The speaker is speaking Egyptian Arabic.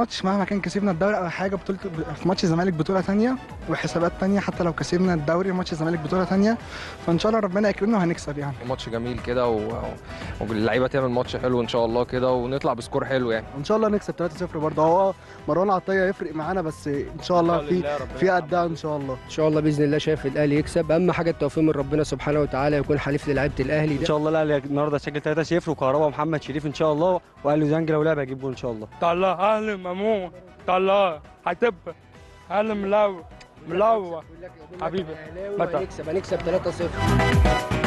الماتش مهما كان كسبنا الدوري او حاجه بطوله في ماتش الزمالك بطوله ثانيه وحسابات ثانيه حتى لو كسبنا الدوري ماتش الزمالك بطوله ثانيه فان شاء الله ربنا يكرمنا وهنكسب يعني ماتش جميل كده و... واللعيبه تعمل ماتش حلو ان شاء الله كده ونطلع بسكور حلو يعني ان شاء الله نكسب 3-0 برضه هو مروان عطيه يفرق معانا بس ان شاء الله في في قدها ان شاء الله ان شاء الله باذن الله شايف الاهلي يكسب اهم حاجه التوفيق من ربنا سبحانه وتعالى يكون حليف للاعيبه الاهلي ان ده شاء الله الاهلي النهارده سجل 3-0 وكهربا ومحمد شريف ان شاء الله وقال زنجي لو لعب هيجيب جول ان شاء الله طلع اهلي ممنوع طلع هتبقى اهلي ملوع ملوع حبيبي هنكسب هنكسب 3-0